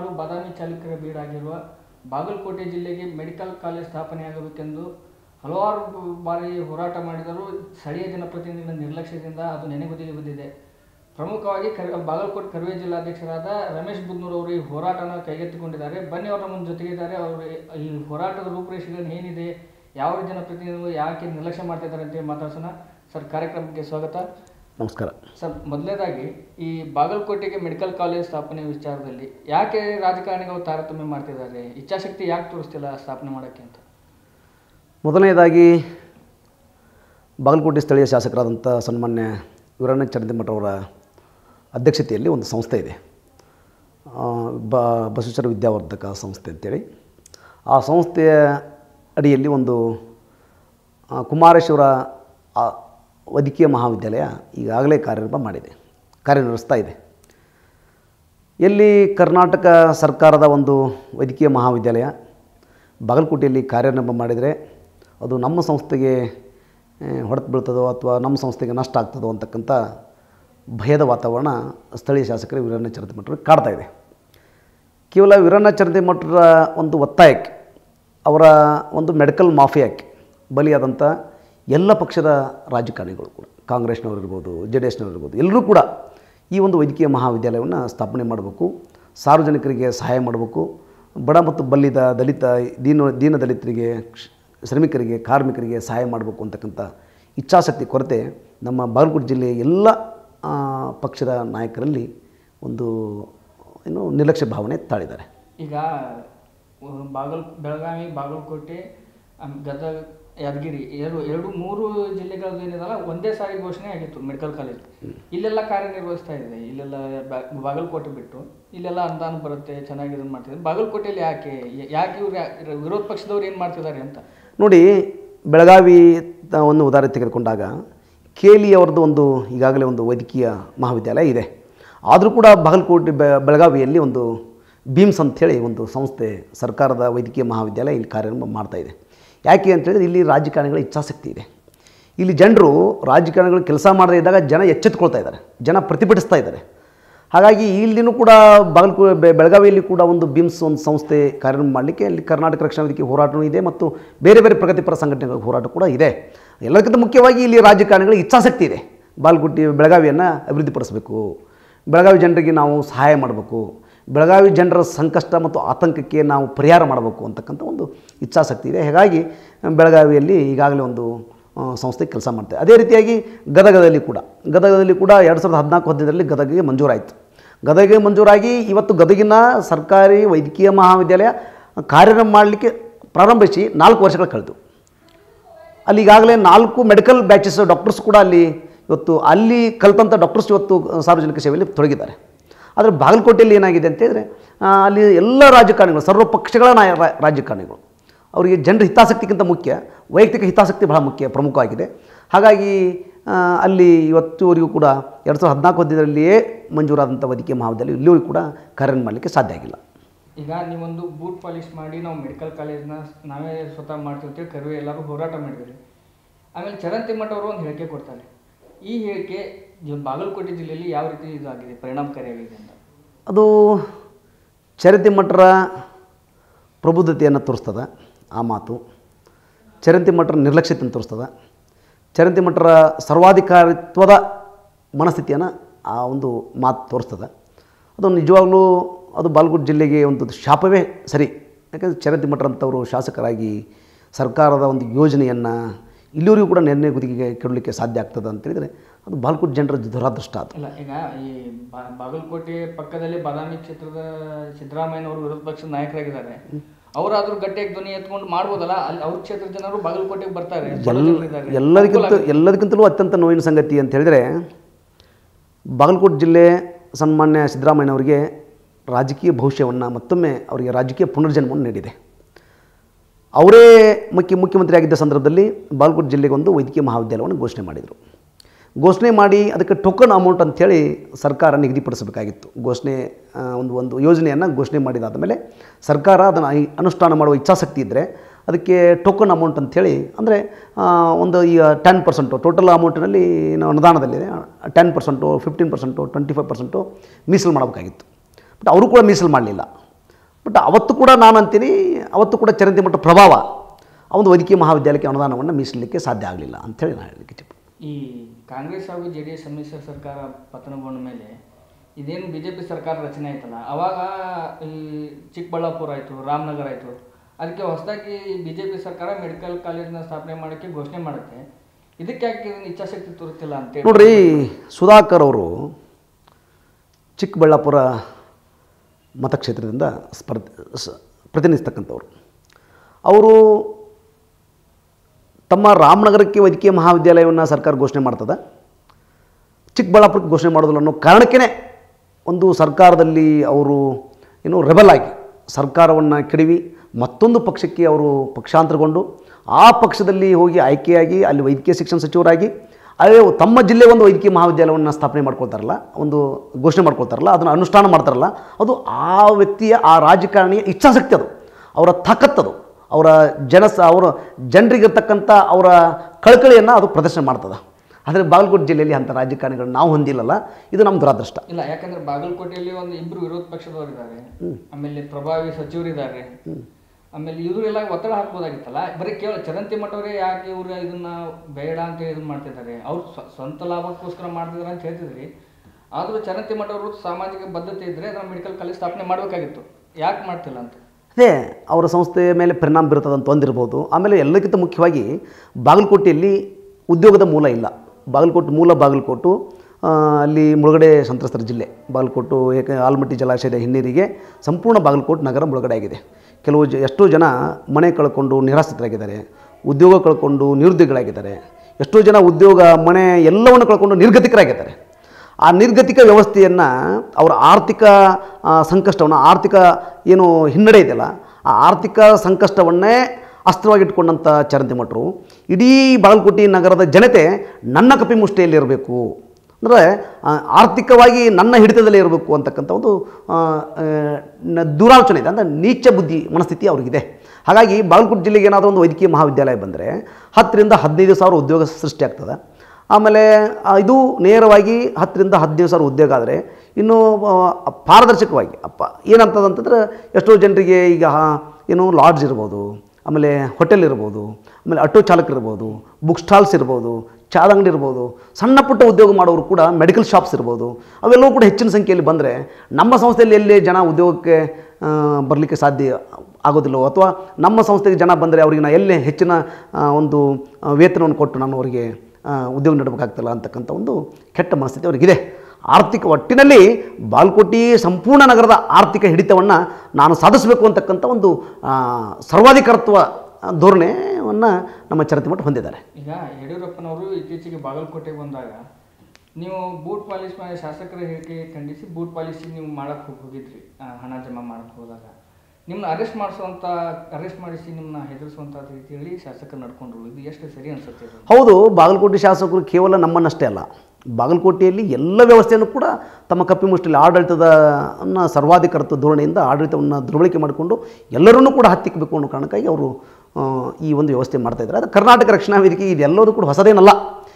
ಹಲವಾರು ಬಾದಾಮಿ ಚಾಲಕರ ಬೀಡಾಗಿರುವ ಬಾಗಲಕೋಟೆ ಜಿಲ್ಲೆಗೆ ಮೆಡಿಕಲ್ ಕಾಲೇಜ್ ಸ್ಥಾಪನೆಯಾಗಬೇಕೆಂದು ಹಲವಾರು ಬಾರಿ ಹೋರಾಟ ಮಾಡಿದರೂ ಸ್ಥಳೀಯ ಜನಪ್ರತಿನಿಧಿಗಳ ನಿರ್ಲಕ್ಷ್ಯದಿಂದ ಅದು ನೆನೆಗುದಿಗೆ ಬಿದ್ದಿದೆ ಪ್ರಮುಖವಾಗಿ ಕರ್ ಬಾಗಲಕೋಟೆ ಕರ್ವೆ ಜಿಲ್ಲಾಧ್ಯಕ್ಷರಾದ ರಮೇಶ್ ಬುದ್ನೂರ್ ಅವರು ಈ ಹೋರಾಟನ ಕೈಗೆತ್ತಿಕೊಂಡಿದ್ದಾರೆ ಬನ್ನಿ ಅವರ ನಮ್ಮ ಜೊತೆಗಿದ್ದಾರೆ ಅವರು ಈ ಹೋರಾಟದ ರೂಪುರೇಷೆಗಳು ಏನಿದೆ ಯಾವ ಜನಪ್ರತಿನಿಧಿಗಳು ಯಾಕೆ ನಿರ್ಲಕ್ಷ್ಯ ಮಾಡ್ತಿದ್ದಾರೆ ಅಂತೇಳಿ ಮಾತಾಡ್ಸೋಣ ಸರ್ ಕಾರ್ಯಕ್ರಮಕ್ಕೆ ಸ್ವಾಗತ ನಮಸ್ಕಾರ ಸರ್ ಮೊದಲನೇದಾಗಿ ಈ ಬಾಗಲಕೋಟೆಗೆ ಮೆಡಿಕಲ್ ಕಾಲೇಜ್ ಸ್ಥಾಪನೆ ವಿಚಾರದಲ್ಲಿ ಯಾಕೆ ರಾಜಕಾರಣಿಗಳು ತಾರತಮ್ಯ ಮಾಡ್ತಿದ್ದಾರೆ ಇಚ್ಛಾಶಕ್ತಿ ಯಾಕೆ ತೋರಿಸ್ತಿಲ್ಲ ಸ್ಥಾಪನೆ ಮಾಡೋಕ್ಕೆ ಅಂತ ಮೊದಲನೇದಾಗಿ ಬಾಗಲಕೋಟೆ ಸ್ಥಳೀಯ ಶಾಸಕರಾದಂಥ ಸನ್ಮಾನ್ಯ ವೀರಣ್ಣ ಚರಂದಿಮಠರವರ ಅಧ್ಯಕ್ಷತೆಯಲ್ಲಿ ಒಂದು ಸಂಸ್ಥೆ ಇದೆ ಆ, ಬ ಬಸವೇಶ್ವರ ವಿದ್ಯಾವರ್ಧಕ ಸಂಸ್ಥೆ ಅಂತೇಳಿ ಆ ಸಂಸ್ಥೆಯ ಅಡಿಯಲ್ಲಿ ಒಂದು ಆ, ಕುಮಾರೇಶ್ವರ ಆ, ವೈದ್ಯಕೀಯ ಮಹಾವಿದ್ಯಾಲಯ ಈಗಾಗಲೇ ಕಾರ್ಯಾರಂಭ ಮಾಡಿದೆ ಕಾರ್ಯನಿರ್ವಹಿಸ್ತಾ ಇದೆ ಎಲ್ಲಿ ಕರ್ನಾಟಕ ಸರ್ಕಾರದ ಒಂದು ವೈದ್ಯಕೀಯ ಮಹಾವಿದ್ಯಾಲಯ ಬಾಗಲಕೋಟೆಯಲ್ಲಿ ಕಾರ್ಯಾರಂಭ ಮಾಡಿದರೆ ಅದು ನಮ್ಮ ಸಂಸ್ಥೆಗೆ ಹೊಡೆತು ಬೀಳ್ತದೋ ಅಥವಾ ನಮ್ಮ ಸಂಸ್ಥೆಗೆ ನಷ್ಟ ಆಗ್ತದೋ ಅಂತಕ್ಕಂಥ ಭಯದ ವಾತಾವರಣ ಸ್ಥಳೀಯ ಶಾಸಕರು ವೀರಣ್ಣ ಚರತಿಮಠರು ಕಾಡ್ತಾ ಇದೆ ಕೇವಲ ವೀರಣ್ಣ ಚರತಿಮಠರ ಒಂದು ಒತ್ತಾಯಕ್ಕೆ ಅವರ ಒಂದು ಮೆಡಿಕಲ್ ಮಾಫಿಯಾಕ್ಕೆ ಬಲಿಯಾದಂಥ ಎಲ್ಲ ಪಕ್ಷದ ರಾಜಕಾರಣಿಗಳು ಕೂಡ ಕಾಂಗ್ರೆಸ್ನವರು ಇರ್ಬೋದು ಜೆ ಡಿ ಎಸ್ನವರು ಇರ್ಬೋದು ಎಲ್ಲರೂ ಕೂಡ ಈ ಒಂದು ವೈದ್ಯಕೀಯ ಮಹಾವಿದ್ಯಾಲಯವನ್ನು ಸ್ಥಾಪನೆ ಮಾಡಬೇಕು ಸಾರ್ವಜನಿಕರಿಗೆ ಸಹಾಯ ಮಾಡಬೇಕು ಬಡ ಮತ್ತು ಬಲ್ಲಿದ ದಲಿತ ದೀನ ದೀನ ದಲಿತರಿಗೆ ಕ್ಷ- ಶ್ರಮಿಕರಿಗೆ ಕಾರ್ಮಿಕರಿಗೆ ಸಹಾಯ ಮಾಡಬೇಕು ಅಂತಕ್ಕಂಥ ಇಚ್ಛಾಶಕ್ತಿ ಕೊರತೆ ನಮ್ಮ ಬಾಗಲಕೋಟೆ ಜಿಲ್ಲೆಯ ಎಲ್ಲ ಆ, ಪಕ್ಷದ ನಾಯಕರಲ್ಲಿ ಒಂದು ಏನು ನಿರ್ಲಕ್ಷ್ಯ ಭಾವನೆ ತಾಳಿದ್ದಾರೆ ಈಗ ಉ- ಬಾಗಲ್ ಬೆಳಗಾವಿ ಬಾಗಲಕೋಟೆ ಆಮ್- ಗದಗ ಯಾದಗಿರಿ ಎರಡು ಎರಡು ಮೂರು ಜಿಲ್ಲೆಗಳದ್ದು ಏನಿದಲ್ಲ ಒಂದೇ ಸಾರಿ ಘೋಷಣೆ ಆಗಿತ್ತು ಮೆಡಿಕಲ್ ಕಾಲೇಜ್ ಇಲ್ಲೆಲ್ಲ ಕಾರ್ಯನಿರ್ವಹಿಸ್ತಾ ಇದೆ ಇಲ್ಲೆಲ್ಲ ಬಾ- ಬಾಗಲಕೋಟೆ ಬಿಟ್ಟು ಇಲ್ಲೆಲ್ಲ ಅನುದಾನ ಬರುತ್ತೆ ಚೆನ್ನಾಗಿ ಇದನ್ನು ಮಾಡ್ತಿದ್ದಾರೆ ಬಾಗಲಕೋಟೆಯಲ್ಲಿ ಯಾಕೆ ಯ- ಯಾಕೆ ಇವ್ರು ಯಾ- ವಿರೋಧ ಪಕ್ಷದವ್ರು ಏನು ಮಾಡ್ತಿದ್ದಾರೆ ಅಂತ ನೋಡಿ ಬೆಳಗಾವಿ ತ- ಒಂದು ಉದಾಹರಣೆ ತೆಗೆದುಕೊಂಡಾಗ ಕೇಲಿ ಅವ್ರದ್ದು ಒಂದು ಈಗಾಗಲೇ ಒಂದು ವೈದ್ಯಕೀಯ ಮಹಾವಿದ್ಯಾಲಯ ಇದೆ ಆದರೂ ಕೂಡ ಬಾಗಲಕೋಟೆ ಬೆ- ಬೆಳಗಾವಿಯಲ್ಲಿ ಒಂದು ಬೀಮ್ಸ್ ಅಂಥೇಳಿ ಒಂದು ಸಂಸ್ಥೆ ಸರ್ಕಾರದ ವೈದ್ಯಕೀಯ ಮಹಾವಿದ್ಯಾಲಯ ಇಲ್ಲಿ ಕಾರ್ಯಾರಂಭ ಮಾಡ್ತಾ ಇದೆ ಯಾಕೆ ಅಂತ ಹೇಳಿದ್ರೆ ಇಲ್ಲಿ ರಾಜಕಾರಣಿಗಳ ಇಚ್ಛಾಶಕ್ತಿ ಇದೆ ಇಲ್ಲಿ ಜನರು ರಾಜಕಾರಣಿಗಳು ಕೆಲಸ ಮಾಡದೇ ಇದ್ದಾಗ ಜನ ಎಚ್ಚೆತ್ತುಕೊಳ್ತಾ ಇದ್ದಾರೆ ಜನ ಪ್ರತಿಭಟಿಸ್ತಾ ಇದ್ದಾರೆ ಹಾಗಾಗಿ ಇಲ್ಲಿನೂ ಕೂಡ ಬಾಗಲಕೋ ಬೆ- ಬೆಳಗಾವಿಯಲ್ಲಿ ಕೂಡ ಒಂದು ಬಿಮ್ಸ್ ಒಂದು ಸಂಸ್ಥೆ ಕಾರ್ಯಾರಂಭ ಮಾಡಲಿಕ್ಕೆ ಅಲ್ಲಿ ಕರ್ನಾಟಕ ರಕ್ಷಣಾ ವೇದಿಕೆ ಹೋರಾಟವೂ ಇದೆ ಮತ್ತು ಬೇರೆ ಬೇರೆ ಪ್ರಗತಿಪರ ಸಂಘಟನೆಗಳ ಹೋರಾಟ ಕೂಡ ಇದೆ ಎಲ್ಲದಕ್ಕಿಂತ ಮುಖ್ಯವಾಗಿ ಇಲ್ಲಿ ರಾಜಕಾರಣಿಗಳಿಗೆ ಇಚ್ಛಾಶಕ್ತಿ ಇದೆ ಬಾಗಲಕೋಟೆ ಬೆಳಗಾವಿಯನ್ನು ಅಭಿವೃದ್ಧಿಪಡಿಸಬೇಕು ಬೆಳಗಾವಿ ಜನರಿಗೆ ನಾವು ಸಹಾಯ ಮಾಡಬೇಕು ಬೆಳಗಾವಿ ಜನರ ಸಂಕಷ್ಟ ಮತ್ತು ಆತಂಕಕ್ಕೆ ನಾವು ಪರಿಹಾರ ಮಾಡಬೇಕು ಅಂತಕ್ಕಂಥ ಒಂದು ಇಚ್ಛಾಶಕ್ತಿ ಇದೆ ಹಾಗಾಗಿ ಬೆಳಗಾವಿಯಲ್ಲಿ ಈಗಾಗಲೇ ಒಂದು ಆ, ಸಂಸ್ಥೆ ಕೆಲಸ ಮಾಡ್ತಾರೆ ಅದೇ ರೀತಿಯಾಗಿ ಗದಗದಲ್ಲಿ ಕೂಡ ಗದಗದಲ್ಲಿ ಕೂಡ ಎರಡು ಸಾವಿರದ ಹದಿನಾಲ್ಕು ಹದಿನೈದರಲ್ಲಿ ಗದಗಿಗೆ ಮಂಜೂರಾಯಿತು ಗದಗಿಗೆ ಮಂಜೂರಾಗಿ ಇವತ್ತು ಗದಗಿನ ಸರ್ಕಾರಿ ವೈದ್ಯಕೀಯ ಮಹಾವಿದ್ಯಾಲಯ ಕಾರ್ಯಾರಂಭ ಮಾಡಲಿಕ್ಕೆ ಪ್ರಾರಂಭಿಸಿ ನಾಲ್ಕು ವರ್ಷಗಳು ಕಳೆದು ಅಲ್ಲಿ ಈಗಾಗಲೇ ನಾಲ್ಕು ಮೆಡಿಕಲ್ ಬ್ಯಾಚಸ್ ಡಾಕ್ಟರ್ಸ್ ಕೂಡ ಅಲ್ಲಿ ಇವತ್ತು ಅಲ್ಲಿ ಕಲಿತಂಥ ಡಾಕ್ಟರ್ಸ್ ಇವತ್ತು ಸಾರ್ವಜನಿಕ ಸೇವೆಯಲ್ಲಿ ತೊಡಗಿದ್ದಾರೆ ಆದರೆ ಬಾಗಲಕೋಟೆಯಲ್ಲಿ ಏನಾಗಿದೆ ಅಂತ ಹೇಳಿದ್ರೆ ಆ, ಅಲ್ಲಿ ಎಲ್ಲ ರಾಜಕಾರಣಿಗಳು ಸರ್ವ ಪಕ್ಷಗಳ ನಾಯ ರಾ- ರಾಜಕಾರಣಿಗಳು ಅವರಿಗೆ ಜನರ ಹಿತಾಸಕ್ತಿಗಿಂತ ಮುಖ್ಯ ವೈಯಕ್ತಿಕ ಹಿತಾಸಕ್ತಿ ಬಹಳ ಮುಖ್ಯ ಪ್ರಮುಖವಾಗಿದೆ ಹಾಗಾಗಿ ಆ, ಅಲ್ಲಿ ಇವತ್ತುವರೆಗೂ ಕೂಡ ಎರಡು ಸಾವಿರದ ಹದಿನಾಲ್ಕು ಹದಿನೈದರಲ್ಲಿಯೇ ಮಂಜೂರಾದಂಥ ವೈದ್ಯಕೀಯ ಮಹಾವಿದ್ಯಾಲಯ ಇಲ್ಲಿವರೆಗೂ ಕೂಡ ಕಾರ್ಯ ಮಾಡಲಿಕ್ಕೆ ಸಾಧ್ಯ ಆಗಿಲ್ಲ ಈಗ ನೀವೊಂದು ಬೂಟ್ ಪಾಲಿಶ್ ಮಾಡಿ ನಾವು ಮೆಡಿಕಲ್ ಕಾಲೇಜ್ನ ನಾವೇ ಸ್ವತಃ ಮಾಡ್ತಿರ್ತೀವಿ ಕರುವೆ ಎಲ್ಲರೂ ಹೋರಾಟ ಮಾಡಿದ್ರಿ ಆಮೇಲೆ ಚರಂತಿ ಮಠ ಅವರು ಒಂದು ಹೇಳಿಕೆ ಕೊಡ್ತಾರೆ ಈ ಹೇಳಿಕೆ ಈ ಬಾಗಲಕೋಟೆ ಜಿಲ್ಲೆಯಲ್ಲಿ ಯಾವ ರೀತಿ ಇದಾಗಿದೆ ಪರಿಣಾಮಕಾರಿಯಾಗಿದೆ ಅಂತ ಅದು ಚರಿತಿ ಮಠರ ಪ್ರಬುದ್ಧತೆಯನ್ನು ತೋರಿಸ್ತದೆ ಆ ಮಾತು ಚರಂತಿ ಮಠರ ನಿರ್ಲಕ್ಷ್ಯತೆಯನ್ನು ತೋರಿಸ್ತದೆ ಚರಂತಿ ಮಠರ ಸರ್ವಾಧಿಕಾರಿತ್ವದ ಮನಸ್ಥಿತಿಯನ್ನು ಆ ಒಂದು ಮಾತು ತೋರಿಸ್ತದೆ ಅದು ನಿಜವಾಗ್ಲೂ ಅದು ಬಾಲ್ಕೋಟ್ ಜಿಲ್ಲೆಗೆ ಒಂದು ಶಾಪವೇ ಸರಿ ಯಾಕಂದರೆ ಚರಂತಿ ಮಠರಂಥವರು ಶಾಸಕರಾಗಿ ಸರ್ಕಾರದ ಒಂದು ಯೋಜನೆಯನ್ನು ಇಲ್ಲಿವರೆಗೂ ಕೂಡ ನಿರ್ಣಯ ಗುದಿಗೆ ಕೆಡಲಿಕ್ಕೆ ಸಾಧ್ಯ ಆಗ್ತದೆ ಅಂತ ಹೇಳಿದರೆ ಅದು ಬಾಲ್ಕೋಟ್ ಜನರ ದುರಾದೃಷ್ಟ ಅದು ಇಲ್ಲ ಈಗ ಈ ಬಾ- ಬಾಗಲಕೋಟೆ ಪಕ್ಕದಲ್ಲಿ ಬಾದಾಮಿ ಕ್ಷೇತ್ರದ ಸಿದ್ದರಾಮಯ್ಯನವರು ವಿರೋಧ ಪಕ್ಷದ ನಾಯಕರಾಗಿದ್ದಾರೆ ಅವರಾದ್ರೂ ಗಟ್ಟಿಯಾಗಿ ಧ್ವನಿ ಎತ್ಕೊಂಡು ಮಾಡ್ಬೋದಲ್ಲ ಅಲ್ಲಿ ಅವ್ರ ಕ್ಷೇತ್ರದ ಜನರು ಬಾಗಲಕೋಟೆಗೆ ಬರ್ತಾರೆ ಬಡ ಜನರಿದ್ದಾರೆ. ಎಲ್ಲದಕ್ಕಿಂತ ಎಲ್ಲದಕ್ಕಿಂತಲೂ ಅತ್ಯಂತ ನೋವಿನ ಸಂಗತಿ ಅಂತ ಹೇಳಿದರೆ ಬಾಗಲಕೋಟೆ ಜಿಲ್ಲೆ ಸನ್ಮಾನ್ಯ ಸಿದ್ದರಾಮಯ್ಯನವರಿಗೆ ರಾಜಕೀಯ ಭವಿಷ್ಯವನ್ನು ಮತ್ತೊಮ್ಮೆ ಅವರಿಗೆ ರಾಜಕೀಯ ಪುನರ್ಜನ್ಮವನ್ನು ನೀಡಿದೆ ಅವರೇ ಮುಖ್ಯ ಮುಖ್ಯಮಂತ್ರಿ ಆಗಿದ್ದ ಸಂದರ್ಭದಲ್ಲಿ ಬಾಗಲಕೋಟೆ ಜಿಲ್ಲೆಗೆ ಒಂದು ವೈದ್ಯಕೀಯ ಮಹಾವಿದ್ಯಾಲಯವನ್ನು ಘೋಷಣೆ ಮಾಡಿದರು ಘೋಷಣೆ ಮಾಡಿ ಅದಕ್ಕೆ ಟೋಕನ್ ಅಮೌಂಟ್ ಅಂಥೇಳಿ ಸರ್ಕಾರ ನಿಗದಿಪಡಿಸಬೇಕಾಗಿತ್ತು ಘೋಷಣೆ ಆ, ಒಂದು ಒಂದು ಯೋಜನೆಯನ್ನು ಘೋಷಣೆ ಮಾಡಿದಾದ ಮೇಲೆ ಸರ್ಕಾರ ಅದನ್ನು ಐ- ಅನುಷ್ಠಾನ ಮಾಡುವ ಇಚ್ಛಾಸಕ್ತಿ ಇದ್ದರೆ ಅದಕ್ಕೆ ಟೋಕನ್ ಅಮೌಂಟ್ ಅಂಥೇಳಿ ಅಂದರೆ ಒಂದು ಈಗ ಟೆನ್ ಪರ್ಸೆಂಟು ಟೋಟಲ್ ಅಮೌಂಟಿನಲ್ಲಿ ನಾವು ಅನುದಾನದಲ್ಲಿದೆ ten percent fifteen percent twenty five percent ಮೀಸಲು ಮಾಡಬೇಕಾಗಿತ್ತು ಬಟ್ ಅವರು ಕೂಡ ಮೀಸಲು ಮಾಡಲಿಲ್ಲ ಬಟ್ ಅವತ್ತು ಕೂಡ ನಾನು ಅಂತೀನಿ ಅವತ್ತು ಕೂಡ ಚರಂತಿ ಮಠ ಪ್ರಭಾವ ಆ ಒಂದು ವೈದ್ಯಕೀಯ ಮಹಾವಿದ್ಯಾಲಯಕ್ಕೆ ಅನುದಾನವನ್ನು ಮೀಸಲಿಕ್ಕೆ ಸಾಧ್ಯ ಆಗಲಿಲ್ಲ ಅಂಥೇಳಿ ನಾನು ಹೇಳಲಿಕ್ಕೆ ಇಚ್ಛೆ ಈ ಕಾಂಗ್ರೆಸ್ ಹಾಗೂ ಜೆ ಡಿ ಎಸ್ ಸಮ್ಮಿಶ್ರ ಸರ್ಕಾರ ಪತನಗೊಂಡ ಮೇಲೆ ಇದೇನು ಬಿ ಜೆ ಪಿ ಸರ್ಕಾರ ರಚನೆ ಆಯ್ತಲ್ಲ ಅವಾಗ ಈ ಚಿಕ್ಕಬಳ್ಳಾಪುರ ಆಯಿತು ರಾಮನಗರ ಆಯಿತು ಅದಕ್ಕೆ ಹೊಸದಾಗಿ ಬಿ ಜೆ ಪಿ ಸರ್ಕಾರ ಮೆಡಿಕಲ್ ಕಾಲೇಜ್ನ ಸ್ಥಾಪನೆ ಮಾಡೋಕ್ಕೆ ಘೋಷಣೆ ಮಾಡುತ್ತೆ ಇದಕ್ಕೆ ಯಾಕೆ ಇದನ್ನ ಇಚ್ಛಾಶಕ್ತಿ ತೋರುತ್ತಿಲ್ಲ ಅಂತೇಳಿ ನೋಡ್ರಿ ಸುಧಾಕರ್ ಅವರು ಚಿಕ್ಕಬಳ್ಳಾಪುರ ಮತಕ್ಷೇತ್ರದಿಂದ ಸ್ಪರ್ಧೆ ಸ- ಪ್ರತಿನಿಧಿಸ್ತಕ್ಕಂಥವ್ರು ಅವರು ತಮ್ಮ ರಾಮನಗರಕ್ಕೆ ವೈದ್ಯಕೀಯ ಮಹಾವಿದ್ಯಾಲಯವನ್ನು ಸರ್ಕಾರ ಘೋಷಣೆ ಮಾಡ್ತದೆ ಚಿಕ್ಕಬಳ್ಳಾಪುರಕ್ಕೆ ಘೋಷಣೆ ಮಾಡೋದಿಲ್ಲ ಅನ್ನೋ ಕಾರಣಕ್ಕೇ ಒಂದು ಸರ್ಕಾರದಲ್ಲಿ ಅವರು ಏನು ರೆಬಲ್ ಆಗಿ ಸರ್ಕಾರವನ್ನು ಕೆಡವಿ ಮತ್ತೊಂದು ಪಕ್ಷಕ್ಕೆ ಅವರು ಪಕ್ಷಾಂತರಗೊಂಡು ಆ ಪಕ್ಷದಲ್ಲಿ ಹೋಗಿ ಆಯ್ಕೆಯಾಗಿ ಅಲ್ಲಿ ವೈದ್ಯಕೀಯ ಶಿಕ್ಷಣ ಸಚಿವರಾಗಿ ಅದೇ ತಮ್ಮ ಜಿಲ್ಲೆ ಒಂದು ವೈದ್ಯಕೀಯ ಮಹಾವಿದ್ಯಾಲಯವನ್ನು ಸ್ಥಾಪನೆ ಮಾಡ್ಕೊಳ್ತಾರಲ್ಲ ಒಂದು ಘೋಷಣೆ ಮಾಡ್ಕೊಳ್ತಾರಲ್ಲ ಅದನ್ನು ಅನುಷ್ಠಾನ ಮಾಡ್ತಾರಲ್ಲ ಅದು ಆ ವ್ಯಕ್ತಿಯ ಆ ರಾಜಕಾರಣಿಯ ಇಚ್ಛಾಶಕ್ತಿ ಅದು ಅವರ ತಾಕತ್ತದು ಅವರ ಜನಸ ಅವರ ಜನರಿಗಿರ್ತಕ್ಕಂಥ ಅವರ ಕಳಕಳಿಯನ್ನು ಅದು ಪ್ರದರ್ಶನ ಮಾಡ್ತದೆ ಆದರೆ ಬಾಗಲಕೋಟೆ ಜಿಲ್ಲೆಯಲ್ಲಿ ಅಂಥ ರಾಜಕಾರಣಿಗಳು ನಾವು ಹೊಂದಿಲ್ಲಲ್ಲ ಇದು ನಮ್ಮ ದುರಾದೃಷ್ಟ ಇಲ್ಲ ಯಾಕಂದ್ರೆ ಬಾಗಲಕೋಟೆಯಲ್ಲಿ ಒಂದು ಇಬ್ರು ವಿರೋಧ ಪಕ್ಷದವರು ಇದ್ದಾರೆ ಆಮೇಲೆ ಪ್ರಭಾವಿ ಸಚಿವರಿದ್ದಾರೆ ಆಮೇಲೆ ಇವರೆಲ್ಲ ಒತ್ತಡ ಹಾಕ್ಬೋದಾಗಿತ್ತಲ್ಲ ಬರೀ ಕೇವಲ ಚರಂತಿ ಮಠವರೇ ಯಾಕೆ ಇವ್ರು ಇದನ್ನ ಬೇಡ ಅಂತ ಹೇಳಿ ಇದನ್ನ ಮಾಡ್ತಿದ್ದಾರೆ ಅವ್ರು ಸ್ವ- ಸ್ವಂತ ಲಾಭಕ್ಕೋಸ್ಕರ ಮಾಡ್ತಿದ್ದಾರೆ ಅಂತ ಹೇಳ್ತಿದ್ರಿ ಆದ್ರೂ ಚರಂತಿ ಮಠವರು ಸಾಮಾಜಿಕ ಬದ್ಧತೆ ಇದ್ರೆ ಅದನ್ನ ಮೆಡಿಕಲ್ ಕಾಲೇಜ್ ಸ್ಥಾಪನೆ ಮಾಡಬೇಕಾಗಿತ್ತು ಯಾಕೆ ಮಾಡ್ತಿಲ್ಲ ಅಂತ ಅದೇ ಅವರ ಸಂಸ್ಥೆಯ ಮೇಲೆ ಪರಿಣಾಮ ಬೀರ್ತದಂತ ಒಂದಿರ್ಬೋದು ಆಮೇಲೆ ಎಲ್ಲಕ್ಕಿಂತ ಮುಖ್ಯವಾಗಿ ಬಾಗಲಕೋಟೆಯಲ್ಲಿ ಉದ್ಯೋಗದ ಮೂಲ ಇಲ್ಲ ಬಾಗಲಕೋಟೆ ಮೂಲ ಬಾಗಲಕೋಟು ಆ, ಅಲ್ಲಿ ಮುಳುಗಡೆ ಸಂತ್ರಸ್ತರ ಜಿಲ್ಲೆ ಬಾಗಲಕೋಟು ಏಕ ಆಲ್ಮಟ್ಟಿ ಜಲಾಶಯದ ಹಿನ್ನೀರಿಗೆ ಸಂಪೂರ್ಣ ಬಾಗಲಕೋಟೆ ನಗರ ಮುಳುಗಡೆ ಆಗಿದೆ ಕೆಲವು ಜ ಎಷ್ಟೋ ಜನ ಮನೆ ಕಳ್ಕೊಂಡು ನಿರಾಶ್ರಿತರಾಗಿದ್ದಾರೆ ಉದ್ಯೋಗ ಕಳ್ಕೊಂಡು ನಿರುದ್ಯೋಗಿಗಳಾಗಿದ್ದಾರೆ ಎಷ್ಟೋ ಜನ ಉದ್ಯೋಗ ಮನೆ ಎಲ್ಲವನ್ನು ಕಳ್ಕೊಂಡು ನಿರ್ಗತಿಕರಾಗಿದ್ದಾರೆ ಆ ನಿರ್ಗತಿಕ ವ್ಯವಸ್ಥೆಯನ್ನು ಅವರ ಆರ್ಥಿಕ ಆ, ಸಂಕಷ್ಟವನ್ನು ಆರ್ಥಿಕ ಏನು ಹಿನ್ನಡೆ ಇದೆಯಲ್ಲ ಆ ಆರ್ಥಿಕ ಸಂಕಷ್ಟವನ್ನೇ ಅಸ್ತ್ರವಾಗಿಟ್ಕೊಂಡಂಥ ಚರಂತಿ ಮಠರು ಇಡೀ ಬಾಗಲಕೋಟೆ ನಗರದ ಜನತೆ ನನ್ನ ಕಪಿ ಮುಷ್ಟಿಯಲ್ಲಿ ಇರಬೇಕು ಅಂದರೆ ಆರ್ಥಿಕವಾಗಿ ನನ್ನ ಹಿಡಿತದಲ್ಲೇ ಇರಬೇಕು ಅಂತಕ್ಕಂಥ ಒಂದು ಆ, ಆ, ನ- ದುರಾಲೋಚನೆ ಇದೆ ಅಂದರೆ ನೀಚ ಬುದ್ಧಿ ಮನಸ್ಥಿತಿ ಅವ್ರಿಗಿದೆ ಹಾಗಾಗಿ ಬಾಗಲಕೋಟೆ ಜಿಲ್ಲೆಗೆ ಏನಾದರೂ ಒಂದು ವೈದ್ಯಕೀಯ ಮಹಾವಿದ್ಯಾಲಯ ಬಂದರೆ ಹತ್ತರಿಂದ ಹದಿನೈದು ಸಾವಿರ ಉದ್ಯೋಗ ಸೃಷ್ಟಿಯಾಗ್ತದೆ ಆಮೇಲೆ ಆ, ಇದು ನೇರವಾಗಿ ಹತ್ತರಿಂದ ಹದಿನೈದು ಸಾವಿರ ಉದ್ಯೋಗ ಆದರೆ ಇನ್ನು ಆ, ಪಾರದರ್ಶಕವಾಗಿ ಅಪ್ಪ ಏನಂತದಂತಂದ್ರೆ ಎಷ್ಟೋ ಜನರಿಗೆ ಈಗ ಏನು ಲಾಡ್ಜ್ ಇರ್ಬೋದು ಆಮೇಲೆ ಹೋಟೆಲ್ ಇರ್ಬೋದು ಆಮೇಲೆ ಆಟೋ ಚಾಲಕರು ಇರ್ಬೋದು ಬುಕ್ ಸ್ಟಾಲ್ಸ್ ಇರ್ಬೋದು ಚಾದ ಅಂಗಡಿ ಇರ್ಬೋದು ಸಣ್ಣ ಪುಟ್ಟ ಉದ್ಯೋಗ ಮಾಡೋರು ಕೂಡ ಮೆಡಿಕಲ್ ಶಾಪ್ಸ್ ಇರ್ಬೋದು ಅವೆಲ್ಲವೂ ಕೂಡ ಹೆಚ್ಚಿನ ಸಂಖ್ಯೆಯಲ್ಲಿ ಬಂದರೆ ನಮ್ಮ ಸಂಸ್ಥೆಯಲ್ಲಿ ಎಲ್ಲಿ ಜನ ಉದ್ಯೋಗಕ್ಕೆ ಬರಲಿಕ್ಕೆ ಸಾಧ್ಯ ಆಗೋದಿಲ್ಲವೋ ಅಥವಾ ನಮ್ಮ ಸಂಸ್ಥೆಗೆ ಜನ ಬಂದರೆ ಅವರಿಗೆ ನಾ ಎಲ್ಲಿ ಹೆಚ್ಚಿನ ಆ, ಒಂದು ಆ, ವೇತನವನ್ನು ಕೊಟ್ಟು ನಾನು ಅವರಿಗೆ ಆ, ಉದ್ಯೋಗ ನೀಡಬೇಕಾಗ್ತಲ್ಲ ಅಂತಕ್ಕಂಥ ಒಂದು ಕೆಟ್ಟ ಮನಸ್ಥಿತಿ ಅವರಿಗಿದೆ ಆರ್ಥಿಕ ಒಟ್ಟಿನಲ್ಲಿ ಬಾಲ್ಕೋಟಿ ಸಂಪೂರ್ಣ ನಗರದ ಆರ್ಥಿಕ ಹಿಡಿತವನ್ನು ನಾನು ಸಾಧಿಸಬೇಕು ಅಂತಕ್ಕಂಥ ಒಂದು ಆ, ಸರ್ವಾಧಿಕಾರತ್ವ ಧೋರಣೆಯನ್ನು ನಮ್ಮ ಚರತಿ ಮಠ ಹೊಂದಿದ್ದಾರೆ ಈಗ ಯಡಿಯೂರಪ್ಪನವರು ಇತ್ತೀಚೆಗೆ ಬಾಗಲಕೋಟೆಗೆ ಬಂದಾಗ ನೀವು ಬೂಟ್ ಪಾಲಿಶ್ ಮಾಡಿ ಶಾಸಕರ ಹೇಳಿಕೆ ಖಂಡಿಸಿ ಬೂಟ್ ಪಾಲಿಶ್ ನೀವು ಮಾಡಕ್ಕೆ ಹೋಗಿದ್ರಿ ಆ, ಹಣ ಜಮಾ ಮಾಡಕ್ಕೆ ಹೋದಾಗ ನಿಮ್ಮನ್ನ ಅರೆಸ್ಟ್ ಮಾಡಿಸುವಂಥ ಅರೆಸ್ಟ್ ಮಾಡಿಸಿ ನಿಮ್ಮನ್ನ ಹೆದರಿಸುವಂಥ ರೀತಿಯಲ್ಲಿ ಶಾಸಕರು ನಡ್ಕೊಂಡ್ರು ಇದು ಎಷ್ಟು ಸರಿ ಅನ್ಸುತ್ತೆ ಇದು ಹೌದು ಬಾಗಲಕೋಟೆ ಶಾಸಕರು ಕೇವಲ ನಮ್ಮನ್ನಷ್ಟೇ ಅಲ್ಲ ಬಾಗಲಕೋಟೆಯಲ್ಲಿ ಎಲ್ಲ ವ್ಯವಸ್ಥೆಯನ್ನು ಕೂಡ ತಮ್ಮ ಕಪ್ಪಿ ಮುಷ್ಟಿಯಲ್ಲಿ ಆಡಳಿತದ ಅನ್ನ ಸರ್ವಾಧಿಕಾರತ್ವ ಧೋರಣೆಯಿಂದ ಆಡಳಿತವನ್ನು ದುರ್ಬಳಕೆ ಮಾಡಿಕೊಂಡು ಎಲ್ಲರನ್ನೂ ಕೂಡ ಹತ್ತಿಕ್ಕಬೇಕು ಅನ್ನೋ ಕಾರಣಕ್ಕಾಗಿ ಅವರು ಆ, ಈ ಒಂದು ವ್ಯವಸ್ಥೆ ಮಾಡ್ತಾಯಿದ್ದಾರೆ ಅದು ಕರ್ನಾಟಕ ರಕ್ಷಣಾ ವೇದಿಕೆ ಇದೆಲ್ಲದೂ ಕೂಡ ಹೊಸದೇನಲ್ಲ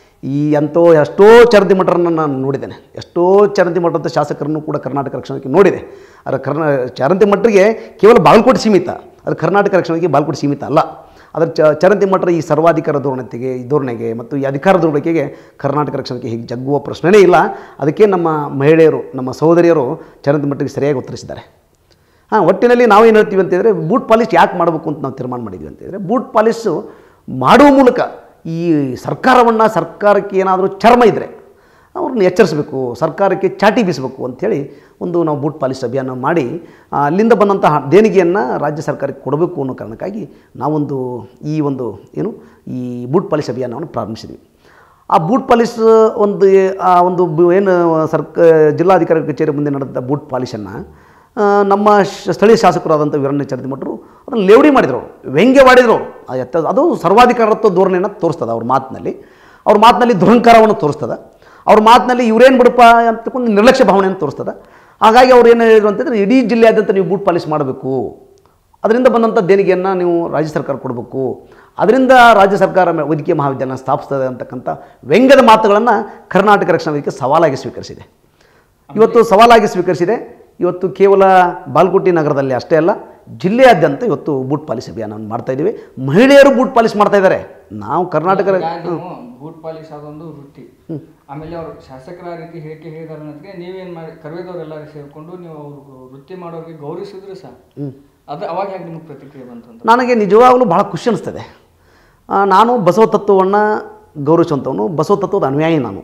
ಈ ಅಂತೋ ಎಷ್ಟೋ ಚರಂತಿ ಮಠರನ್ನು ನಾನು ನೋಡಿದ್ದೇನೆ ಎಷ್ಟೋ ಚರಂತಿ ಮಠದ ಶಾಸಕರನ್ನು ಕೂಡ ಕರ್ನಾಟಕ ರಕ್ಷಣಾ ವೇದಿಕೆ ನೋಡಿದೆ ಅದರ ಕರ್ನಾ ಚರಂತಿ ಮಠರಿಗೆ ಕೇವಲ ಬಾಗಲಕೋಟೆ ಸೀಮಿತ ಅದು ಕರ್ನಾಟಕ ರಕ್ಷಣಾ ವೇದಿಕೆ ಬಾಗಲಕೋಟೆ ಸೀಮಿತ ಅಲ್ಲ ಅದರ ಚ ಚರಂತಿ ಮಠರ ಈ ಸರ್ವಾಧಿಕಾರ ಧೋರಣತೆಗೆ ಈ ಧೋರಣೆಗೆ ಮತ್ತು ಈ ಅಧಿಕಾರ ದುರ್ಬಳಕೆಗೆ ಕರ್ನಾಟಕ ರಕ್ಷಣೆಗೆ ಹೀಗೆ ಜಗ್ಗುವ ಪ್ರಶ್ನೆನೇ ಇಲ್ಲ ಅದಕ್ಕೆ ನಮ್ಮ ಮಹಿಳೆಯರು ನಮ್ಮ ಸಹೋದರಿಯರು ಚರಂತಿ ಮಠಕ್ಕೆ ಸರಿಯಾಗಿ ಉತ್ತರಿಸಿದ್ದಾರೆ ಹಾಂ ಒಟ್ಟಿನಲ್ಲಿ ನಾವೇನು ಹೇಳ್ತೀವಿ ಅಂತಂದರೆ ಬೂಟ್ ಪಾಲಿಶ್ ಯಾಕೆ ಮಾಡಬೇಕು ಅಂತ ನಾವು ತೀರ್ಮಾನ ಮಾಡಿದ್ವಿ ಅಂತಂದರೆ ಬೂಟ್ ಪಾಲಿಶು ಮಾಡುವ ಮೂಲಕ ಈ ಸರ್ಕಾರವನ್ನು ಸರ್ಕಾರಕ್ಕೆ ಏನಾದರೂ ಚರ್ಮ ಇದ್ದರೆ ಅವ್ರನ್ನ ಎಚ್ಚರಿಸಬೇಕು ಸರ್ಕಾರಕ್ಕೆ ಚಾಟಿ ಬೀಸಬೇಕು ಅಂಥೇಳಿ ಒಂದು ನಾವು ಬೂಟ್ ಪಾಲಿಶ್ ಅಭಿಯಾನ ಮಾಡಿ ಆ, ಅಲ್ಲಿಂದ ಬಂದಂತಹ ದೇಣಿಗೆಯನ್ನು ರಾಜ್ಯ ಸರ್ಕಾರಕ್ಕೆ ಕೊಡಬೇಕು ಅನ್ನೋ ಕಾರಣಕ್ಕಾಗಿ ನಾವೊಂದು ಈ ಒಂದು ಏನು ಈ ಬೂಟ್ ಪಾಲಿಶ್ ಅಭಿಯಾನವನ್ನು ಪ್ರಾರಂಭಿಸಿದ್ವಿ ಆ ಬೂಟ್ ಪಾಲಿಶ್ ಒಂದು ಆ ಒಂದು ಬು- ಏನು ಸರ್ಕ ಜಿಲ್ಲಾಧಿಕಾರಿ ಕಚೇರಿ ಮುಂದೆ ನಡೆದ ಬೂಟ್ ಪಾಲಿಶನ್ನು ಆ, ನಮ್ಮ ಶ- ಸ್ಥಳೀಯ ಶಾಸಕರಾದಂಥ ವೀರಣ್ಣ ಚರದಿ ಮಠರು ಅದನ್ನು ಲೇವಡಿ ಮಾಡಿದ್ರು ಅವರು ವ್ಯಂಗ್ಯವಾಡಿದ್ರು ಅವರು ಆ ಎತ್ತ ಅದು ಸರ್ವಾಧಿಕಾರತ್ವ ಧೋರಣೆಯನ್ನು ತೋರಿಸ್ತದೆ ಅವ್ರ ಮಾತಿನಲ್ಲಿ ಅವ್ರ ಮಾತಿನಲ್ಲಿ ದುರಂಕಾರವನ್ನು ತೋರಿಸ್ತದೆ ಅವ್ರ ಮಾತಿನಲ್ಲಿ ಇವರೇನು ಬಿಡಪ್ಪ ಅಂತಕೊಂಡು ನಿರ್ಲಕ್ಷ್ಯ ಭಾವನೆಯನ್ನು ತೋರಿಸ್ತದೆ ಹಾಗಾಗಿ ಅವ್ರು ಏನು ಹೇಳಿದ್ರು ಅಂತಂದರೆ ಇಡೀ ಜಿಲ್ಲೆಯಾದ್ಯಂತ ನೀವು ಬೂಟ್ ಪಾಲಿಶ್ ಮಾಡಬೇಕು ಅದರಿಂದ ಬಂದಂಥ ದೇಣಿಗೆಯನ್ನು ನೀವು ರಾಜ್ಯ ಸರ್ಕಾರ ಕೊಡಬೇಕು ಅದರಿಂದ ರಾಜ್ಯ ಸರ್ಕಾರ ಮೆ- ವೈದ್ಯಕೀಯ ಮಹಾವಿದ್ಯಾಲಯ ಸ್ಥಾಪಿಸ್ತದೆ ಅಂತಕ್ಕಂಥ ವ್ಯಂಗ್ಯದ ಮಾತುಗಳನ್ನು ಕರ್ನಾಟಕ ರಕ್ಷಣಾ ವೇದಿಕೆ ಸವಾಲಾಗಿ ಸ್ವೀಕರಿಸಿದೆ ಇವತ್ತು ಸವಾಲಾಗಿ ಸ್ವೀಕರಿಸಿದೆ ಇವತ್ತು ಕೇವಲ ಬಾಲ್ಕೋಟಿ ನಗರದಲ್ಲಿ ಅಷ್ಟೇ ಅಲ್ಲ ಜಿಲ್ಲೆಯಾದ್ಯಂತ ಇವತ್ತು ಬೂಟ್ ಪಾಲಿಸ್ ಅಭಿಯಾನವನ್ನು ಮಾಡ್ತಾ ಇದ್ದೀವಿ ಮಹಿಳೆಯರು ಬೂಟ್ ಪಾಲಿಸ್ ಮಾಡ್ತಾ ಇದ್ದಾರೆ ನಾವು ಕರ್ನಾಟಕ ಈಗ ನೀವು ಬೂಟ್ ಪಾಲಿಶ್ ಅದೊಂದು ವೃತ್ತಿ ಆಮೇಲೆ ಅವರು ಶಾಸಕರ ಆ ರೀತಿ ಹೇಳಿಕೆ ಹೇಳಿದಾರೆ ಅನ್ನೋದಕ್ಕೆ ನೀವೇನ್ ಮಾಡಿ ಕರ್ವೇದವರೆಲ್ಲರೂ ಸೇರ್ಕೊಂಡು ನೀವು ಅವ್ರು ವೃತ್ತಿ ಮಾಡೋರಿಗೆ ಗೌರವಿಸಿದ್ರು ಸಹ ಅದು ಅವಾಗ ಹೇಗೆ ನಿಮ್ಗೆ ಪ್ರತಿಕ್ರಿಯೆ ಬಂತಂತ ನನಗೆ ನಿಜವಾಗಲೂ ಬಹಳ ಖುಷಿ ಅನಿಸ್ತದೆ ಆ, ನಾನು ಬಸವ ತತ್ವವನ್ನು ಗೌರವಿಸುವಂಥವನು ಬಸವ ತತ್ವದ ಅನುಯಾಯಿ ನಾನು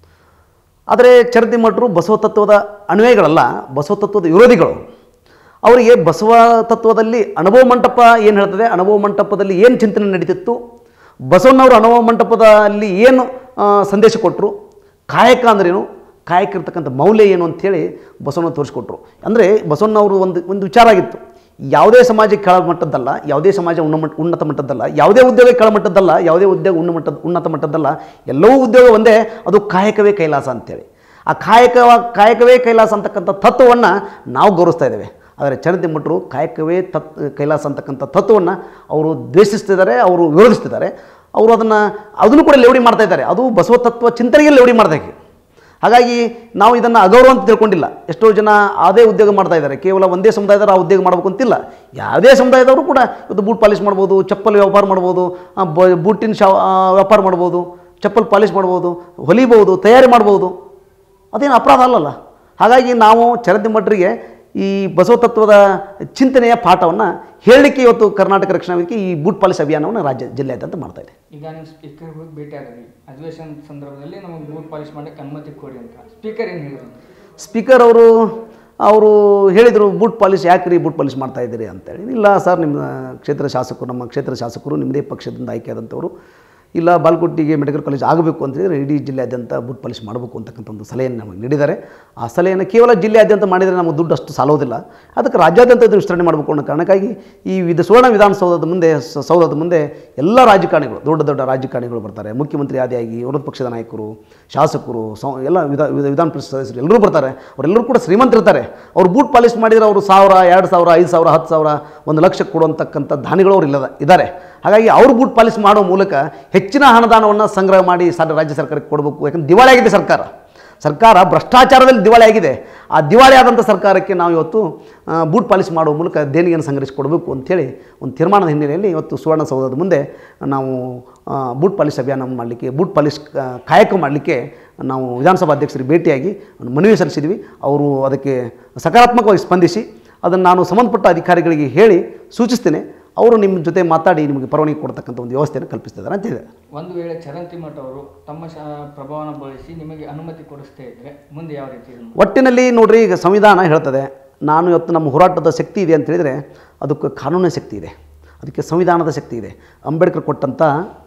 ಆದರೆ ಚರತಿ ಮಠರು ಬಸವ ತತ್ವದ ಅನುಯಾಯಿಗಳಲ್ಲ ಬಸವ ತತ್ವದ ವಿರೋಧಿಗಳು ಅವರಿಗೆ ಬಸವ ತತ್ವದಲ್ಲಿ ಅನುಭವ ಮಂಟಪ ಏನು ಹೇಳ್ತದೆ ಅನುಭವ ಮಂಟಪದಲ್ಲಿ ಏನು ಚಿಂತನೆ ನಡೀತಿತ್ತು ಬಸವಣ್ಣವರು ಅನುಭವ ಮಂಟಪದಲ್ಲಿ ಏನು ಆ, ಸಂದೇಶ ಕೊಟ್ಟರು ಕಾಯಕ ಅಂದ್ರೇನು ಕಾಯಕ ಇರ್ತಕ್ಕಂಥ ಮೌಲ್ಯ ಏನು ಅಂಥೇಳಿ ಬಸವಣ್ಣ ತೋರಿಸ್ಕೊಟ್ರು ಅಂದರೆ ಬಸವಣ್ಣವರು ಒಂದು ಒಂದು ವಿಚಾರ ಆಗಿತ್ತು ಯಾವುದೇ ಸಮಾಜ ಕೆಳಮಟ್ಟದ್ದಲ್ಲ ಯಾವುದೇ ಸಮಾಜ ಉನ್ನಮಟ್ಟ ಉನ್ನತ ಮಟ್ಟದ್ದಲ್ಲ ಯಾವುದೇ ಉದ್ಯೋಗ ಕೆಳಮಟ್ಟದ್ದಲ್ಲ ಯಾವುದೇ ಉದ್ಯೋಗ ಉನ್ನಮಟ್ಟದ ಉನ್ನತ ಮಟ್ಟದ್ದಲ್ಲ ಎಲ್ಲವೂ ಉದ್ಯೋಗ ಒಂದೇ ಅದು ಕಾಯಕವೇ ಕೈಲಾಸ ಅಂತೇಳಿ ಆ ಕಾಯಕ ಕಾಯಕವೇ ಕೈಲಾಸ ಅಂತಕ್ಕಂಥ ತತ್ವವನ್ನು ನಾವು ಗೌರವಿಸ್ತಾ ಇದ್ದೇವೆ ಆದರೆ ಚರತಿ ಮಠರು ಕಾಯಕವೇ ತತ್ ಕೈಲಾಸ ಅಂತಕ್ಕಂಥ ತತ್ವವನ್ನು ಅವರು ದ್ವೇಷಿಸ್ತಿದ್ದಾರೆ ಅವರು ವಿರೋಧಿಸ್ತಿದ್ದಾರೆ ಅವರು ಅದನ್ನು ಅದನ್ನು ಕೂಡ ಲೇವಡಿ ಮಾಡ್ತಾ ಇದ್ದಾರೆ ಅದು ಬಸವ ತತ್ವ ಚಿಂತನೆಗೆ ಲೇವಡಿ ಮಾಡ್ದಾಗೆ ಹಾಗಾಗಿ ನಾವು ಇದನ್ನು ಅಗೌರವ ಅಂತ ತಿಳ್ಕೊಂಡಿಲ್ಲ ಎಷ್ಟೋ ಜನ ಅದೇ ಉದ್ಯೋಗ ಮಾಡ್ತಾ ಇದ್ದಾರೆ ಕೇವಲ ಒಂದೇ ಸಮುದಾಯದವರು ಆ ಉದ್ಯೋಗ ಮಾಡಬೇಕು ಅಂತಿಲ್ಲ ಯಾವುದೇ ಸಮುದಾಯದವರು ಕೂಡ ಇವತ್ತು ಬೂಟ್ ಪಾಲಿಶ್ ಮಾಡ್ಬೋದು ಚಪ್ಪಲ್ ವ್ಯಾಪಾರ ಮಾಡ್ಬೋದು ಆ, ಬ- ಬೂಟಿನ ಶಾ ಆ, ವ್ಯಾಪಾರ ಮಾಡ್ಬೋದು ಚಪ್ಪಲ್ ಪಾಲಿಶ್ ಮಾಡ್ಬೋದು ಹೊಲಿಬೋದು ತಯಾರಿ ಮಾಡ್ಬೋದು ಅದೇನು ಅಪರಾಧ ಅಲ್ಲಲ್ಲ ಹಾಗಾಗಿ ನಾವು ಚರಂತಿ ಮಠರಿಗೆ ಈ ಬಸವ ತತ್ವದ ಚಿಂತನೆಯ ಪಾಠವನ್ನು ಹೇಳಲಿಕ್ಕೆ ಇವತ್ತು ಕರ್ನಾಟಕ ರಕ್ಷಣಾ ವೇದಿಕೆ ಈ ಬೂಟ್ ಪಾಲಿಶ್ ಅಭಿಯಾನವನ್ನು ರಾಜ್ಯ ಜಿಲ್ಲೆಯಾದ್ಯಂತ ಮಾಡ್ತಾ ಇದೆ ಈಗ ನೀವು ಸ್ಪೀಕರ್ ಹೋಗಿ ಭೇಟಿ ಆದ್ರಿ ಅಧಿವೇಶನ ಸಂದರ್ಭದಲ್ಲಿ ನಮಗೆ ಬೂಟ್ ಪಾಲಿಶ್ ಮಾಡಕ್ಕೆ ಅನುಮತಿ ಕೊಡಿ ಅಂತ ಸ್ಪೀಕರ್ ಏನು ಹೇಳಿದ್ರು ಸ್ಪೀಕರ್ ಅವರು ಅವರು ಹೇಳಿದರು ಬೂಟ್ ಪಾಲಿಶ್ ಯಾಕೆ ರೀ ಬೂಟ್ ಪಾಲಿಶ್ ಮಾಡ್ತಾ ಇದ್ದೀರಿ ಅಂತೇಳಿ ಇಲ್ಲ ಸರ್ ನಿಮ್ಮ ಕ್ಷೇತ್ರ ಶಾಸಕರು ನಮ್ಮ ಕ್ಷೇತ್ರ ಶಾಸಕರು ನಿಮ್ಮದೇ ಪಕ್ಷದಿಂದ ಆಯ್ಕೆಯಾದಂಥವರು ಇಲ್ಲ ಬಾಲ್ಕೋಟಿಗೆ ಮೆಡಿಕಲ್ ಕಾಲೇಜ್ ಆಗಬೇಕು ಅಂತ ಹೇಳಿದರೆ ಇಡೀ ಜಿಲ್ಲೆಯಾದ್ಯಂತ ಬೂಟ್ ಪಾಲಿಶ್ ಮಾಡಬೇಕು ಅಂತಕ್ಕಂಥ ಒಂದು ಸಲಹೆಯನ್ನು ನಮಗೆ ನೀಡಿದ್ದಾರೆ ಆ ಸಲಹೆಯನ್ನು ಕೇವಲ ಜಿಲ್ಲೆಯಾದ್ಯಂತ ಮಾಡಿದರೆ ನಮಗೆ ದುಡ್ಡು ಅಷ್ಟು ಸಾಲೋದಿಲ್ಲ ಅದಕ್ಕೆ ರಾಜ್ಯಾದ್ಯಂತ ಇದನ್ನು ವಿಸ್ತರಣೆ ಮಾಡಬೇಕು ಅನ್ನೋ ಕಾರಣಕ್ಕಾಗಿ ಈ ವಿಧ ಸುವರ್ಣ ವಿಧಾನಸೌಧದ ಮುಂದೆ ಸ- ಸೌಧದ ಮುಂದೆ ಎಲ್ಲ ರಾಜಕಾರಣಿಗಳು ದೊಡ್ಡ ದೊಡ್ಡ ರಾಜಕಾರಣಿಗಳು ಬರ್ತಾರೆ ಮುಖ್ಯಮಂತ್ರಿ ಆದಿಯಾಗಿ ವಿರೋಧ ಪಕ್ಷದ ನಾಯಕರು ಶಾಸಕರು ಸಂ ಎಲ್ಲ ವಿಧ ವಿಧ ವಿಧಾನ ಪರಿಷತ್ ಸದಸ್ಯರು ಎಲ್ಲರೂ ಬರ್ತಾರೆ ಅವರೆಲ್ಲರೂ ಕೂಡ ಶ್ರೀಮಂತರಿರ್ತಾರೆ ಅವ್ರು ಬೂಟ್ ಪಾಲಿಶ್ ಮಾಡಿದರೆ ಅವರು ಸಾವಿರ ಎರಡು ಸಾವಿರ ಐದು ಸಾವಿರ ಹತ್ತು ಸಾವಿರ ಒಂದು ಲಕ್ಷ ಕೊಡುವಂತಕ್ಕಂಥ ದಾನಿಗಳು ಅವ್ರು ಇಲ್ಲದ ಇದ್ದಾರೆ ಹಾಗಾಗಿ ಅವ್ರು ಬೂಟ್ ಪಾಲಿಶ್ ಮಾಡೋ ಮೂಲಕ ಹೆಚ್ಚಿನ ಹಣದಾನವನ್ನು ಸಂಗ್ರಹ ಮಾಡಿ ಸರ್ ರಾಜ್ಯ ಸರ್ಕಾರಕ್ಕೆ ಕೊಡಬೇಕು ಯಾಕಂದ್ರೆ ದಿವಾಳಿ ಆಗಿದೆ ಸರ್ಕಾರ ಸರ್ಕಾರ ಭ್ರಷ್ಟಾಚಾರದಲ್ಲಿ ದಿವಾಳಿ ಆಗಿದೆ ಆ ದಿವಾಳಿ ಆದಂಥ ಸರ್ಕಾರಕ್ಕೆ ನಾವು ಇವತ್ತು ಆ, ಬೂಟ್ ಪಾಲಿಶ್ ಮಾಡುವ ಮೂಲಕ ದೇಣಿಗೆಯನ್ನು ಸಂಗ್ರಹಿಸಿ ಕೊಡಬೇಕು ಅಂಥೇಳಿ ಒಂದು ತೀರ್ಮಾನದ ಹಿನ್ನೆಲೆಯಲ್ಲಿ ಇವತ್ತು ಸುವರ್ಣಸೌಧದ ಮುಂದೆ ನಾವು ಆ, ಬೂಟ್ ಪಾಲಿಶ್ ಅಭಿಯಾನವನ್ನು ಮಾಡಲಿಕ್ಕೆ ಬೂಟ್ ಪಾಲಿಶ್ ಆ, ಕಾಯಕ ಮಾಡಲಿಕ್ಕೆ ನಾವು ವಿಧಾನಸಭಾ ಅಧ್ಯಕ್ಷರಿಗೆ ಭೇಟಿಯಾಗಿ ಒಂದು ಮನವಿ ಸಲ್ಲಿಸಿದ್ವಿ ಅವರು ಅದಕ್ಕೆ ಸಕಾರಾತ್ಮಕವಾಗಿ ಸ್ಪಂದಿಸಿ ಅದನ್ನು ನಾನು ಸಂಬಂಧಪಟ್ಟ ಅಧಿಕಾರಿಗಳಿಗೆ ಹೇಳಿ ಸೂಚಿಸ್ತೇನೆ ಅವರು ನಿಮ್ಮ ಜೊತೆ ಮಾತಾಡಿ ನಿಮಗೆ ಪರವಾನಗಿ ಕೊಡ್ತಕ್ಕಂಥ ಒಂದು ವ್ಯವಸ್ಥೆಯನ್ನು ಕಲ್ಪಿಸ್ತಿದ್ದಾರೆ ಅಂತ ಹೇಳಿದೆ ಒಂದು ವೇಳೆ ಚರಂತಿ ಮಠ ಅವರು ತಮ್ಮ ಶಾ ಪ್ರಭಾವನ ಬಳಸಿ ನಿಮಗೆ ಅನುಮತಿ ಕೊಡಿಸ್ತೇ ಇದ್ರೆ ಮುಂದೆ ಯಾವ ರೀತಿ ಇದನ್ನು ಒಟ್ಟಿನಲ್ಲಿ ನೋಡ್ರಿ ಈಗ ಸಂವಿಧಾನ ಹೇಳ್ತದೆ ನಾನು ಇವತ್ತು ನಮ್ಮ ಹೋರಾಟದ ಶಕ್ತಿ ಇದೆ ಅಂತ ಹೇಳಿದರೆ ಅದಕ್ಕೆ ಕಾನೂನಿನ ಶಕ್ತಿ ಇದೆ ಅದಕ್ಕೆ ಸಂವಿಧಾನದ ಶಕ್ತಿ ಇದೆ ಅಂಬೇಡ್ಕರ್ ಕೊಟ್ಟಂಥ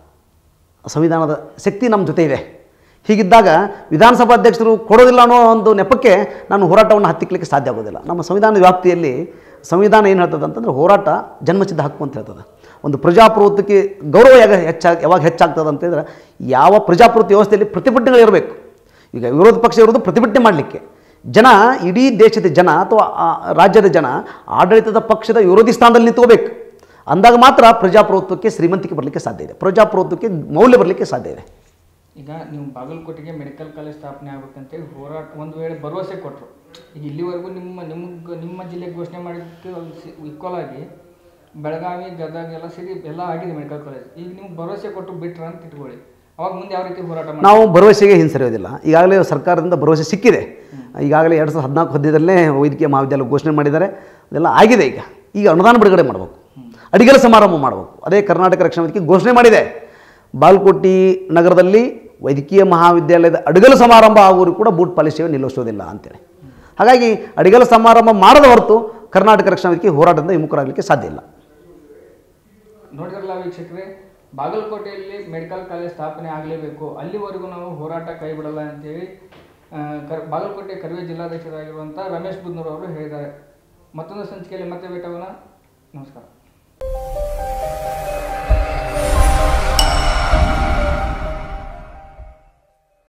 ಸಂವಿಧಾನದ ಶಕ್ತಿ ನಮ್ಮ ಜೊತೆ ಇದೆ ಹೀಗಿದ್ದಾಗ ವಿಧಾನಸಭಾ ಅಧ್ಯಕ್ಷರು ಕೊಡೋದಿಲ್ಲ ಅನ್ನೋ ಒಂದು ನೆಪಕ್ಕೆ ನಾನು ಹೋರಾಟವನ್ನು ಹತ್ತಿಕ್ಕಲಿಕ್ಕೆ ಸಾಧ್ಯ ಆಗೋದಿಲ್ಲ ನಮ್ಮ ಸಂವಿಧಾನದ ವ್ಯಾಪ್ತಿಯಲ್ಲಿ ಸಂವಿಧಾನ ಏನು ಹೇಳ್ತದೆ ಅಂತಂದರೆ ಹೋರಾಟ ಜನ್ಮಸಿದ್ಧ ಹಕ್ಕು ಅಂತ ಹೇಳ್ತದೆ ಒಂದು ಪ್ರಜಾಪ್ರಭುತ್ವಕ್ಕೆ ಗೌರವ ಯಾಗ ಹೆಚ್ಚಾಗಿ ಯಾವಾಗ ಹೆಚ್ಚಾಗ್ತದೆ ಅಂತ ಹೇಳಿದ್ರೆ ಯಾವ ಪ್ರಜಾಪ್ರಭುತ್ವ ವ್ಯವಸ್ಥೆಯಲ್ಲಿ ಪ್ರತಿಭಟನೆಗಳಿರಬೇಕು ಈಗ ವಿರೋಧ ಪಕ್ಷ ಇರೋದು ಪ್ರತಿಭಟನೆ ಮಾಡಲಿಕ್ಕೆ ಜನ ಇಡೀ ದೇಶದ ಜನ ಅಥವಾ ಆ ರಾಜ್ಯದ ಜನ ಆಡಳಿತದ ಪಕ್ಷದ ವಿರೋಧಿ ಸ್ಥಾನದಲ್ಲಿ ನಿಂತ್ಕೋಬೇಕು ಅಂದಾಗ ಮಾತ್ರ ಪ್ರಜಾಪ್ರಭುತ್ವಕ್ಕೆ ಶ್ರೀಮಂತಿಕೆ ಬರಲಿಕ್ಕೆ ಸಾಧ್ಯ ಇದೆ ಪ್ರಜಾಪ್ರಭುತ್ವಕ್ಕೆ ಮೌಲ್ಯ ಬರಲಿಕ್ಕೆ ಸಾಧ್ಯ ಇದೆ ಈಗ ನೀವು ಬಾಗಲಕೋಟೆಗೆ ಮೆಡಿಕಲ್ ಕಾಲೇಜ್ ಸ್ಥಾಪನೆ ಆಗ್ಬೇಕಂತೇಳಿ ಹೋರಾಟ ಒಂದು ವೇಳೆ ಭರವಸೆ ಕೊಟ್ಟರು ಈಗ ಇಲ್ಲಿವರೆಗೂ ನಿಮ್ಮ ನಿಮ್ಗೆ ನಿಮ್ಮ ಜಿಲ್ಲೆಗೆ ಘೋಷಣೆ ಮಾಡಿದ್ದಕ್ಕೆ ಈಕ್ವಲ್ ಆಗಿ ಬೆಳಗಾವಿ ಗದಗ ಎಲ್ಲ ಸೇರಿ ಎಲ್ಲ ಆಗಿದೆ ಮೆಡಿಕಲ್ ಕಾಲೇಜ್ ಈಗ ನಿಮ್ಗೆ ಭರವಸೆ ಕೊಟ್ಟು ಬಿಟ್ರ ಅಂತ ಇಟ್ಕೊಳ್ಳಿ ಅವಾಗ ಮುಂದೆ ಯಾವ ರೀತಿ ಹೋರಾಟ ಮಾಡಿ ನಾವು ಭರವಸೆಗೆ ಹಿಂಸರಿಯೋದಿಲ್ಲ ಈಗಾಗಲೇ ಸರ್ಕಾರದಿಂದ ಭರವಸೆ ಸಿಕ್ಕಿದೆ ಈಗಾಗಲೇ ಎರಡು ಸಾವಿರದ ಹದಿನಾಲ್ಕು ಹದಿನೈದರಲ್ಲೇ ವೈದ್ಯಕೀಯ ಮಹಾವಿದ್ಯಾಲಯ ಘೋಷಣೆ ಮಾಡಿದ್ದಾರೆ ಅದೆಲ್ಲ ಆಗಿದೆ ಈಗ ಈಗ ಅನುದಾನ ಬಿಡುಗಡೆ ಮಾಡಬೇಕು ಅಡಿಗಲ ಸಮಾರಂಭ ಮಾಡಬೇಕು ಅದೇ ಕರ್ನಾಟಕ ರಕ್ಷಣಾ ವೇದಿಕೆ ಘೋಷಣೆ ಮಾಡಿದೆ ಬಾಲ್ಕೋಟಿ ನಗರದಲ್ಲಿ ವೈದ್ಯಕೀಯ ಮಹಾವಿದ್ಯಾಲಯದ ಅಡಿಗಲು ಸಮಾರಂಭ ಆಗುವವರೆಗೂ ಕೂಡ ಬೂಟ್ ಪಾಲಿಶ್ ಸೇವೆ ನಿಲ್ಲಿಸೋದಿಲ್ಲ ಅಂತೇಳಿ ಹಾಗಾಗಿ ಅಡಿಗಲು ಸಮಾರಂಭ ಮಾಡದ ಹೊರತು ಕರ್ನಾಟಕ ರಕ್ಷಣಾ ವೇದಿಕೆ ಹೋರಾಟದಿಂದ ವಿಮುಖರಾಗಲಿಕ್ಕೆ ಸಾಧ್ಯ ಇಲ್ಲ ನೋಡಿದ್ರಲ್ಲ ವೀಕ್ಷಕರೇ ಬಾಗಲಕೋಟೆಯಲ್ಲಿ ಮೆಡಿಕಲ್ ಕಾಲೇಜ್ ಸ್ಥಾಪನೆ ಆಗಲೇಬೇಕು ಅಲ್ಲಿವರೆಗೂ ನಾವು ಹೋರಾಟ ಕೈ ಬಿಡಲ್ಲ ಅಂತೇಳಿ ಆ, ಕರ್ ಬಾಗಲಕೋಟೆ ಕರ್ವೆ ಜಿಲ್ಲಾಧ್ಯಕ್ಷರಾಗಿರುವಂಥ ರಮೇಶ್ ಬುದ್ನೂರ್ ಅವರು ಹೇಳಿದ್ದಾರೆ ಮತ್ತೊಂದು ಸಂಚಿಕೆಯಲ್ಲಿ ಮತ್ತೆ ಭೇಟವನ ನಮಸ್ಕಾರ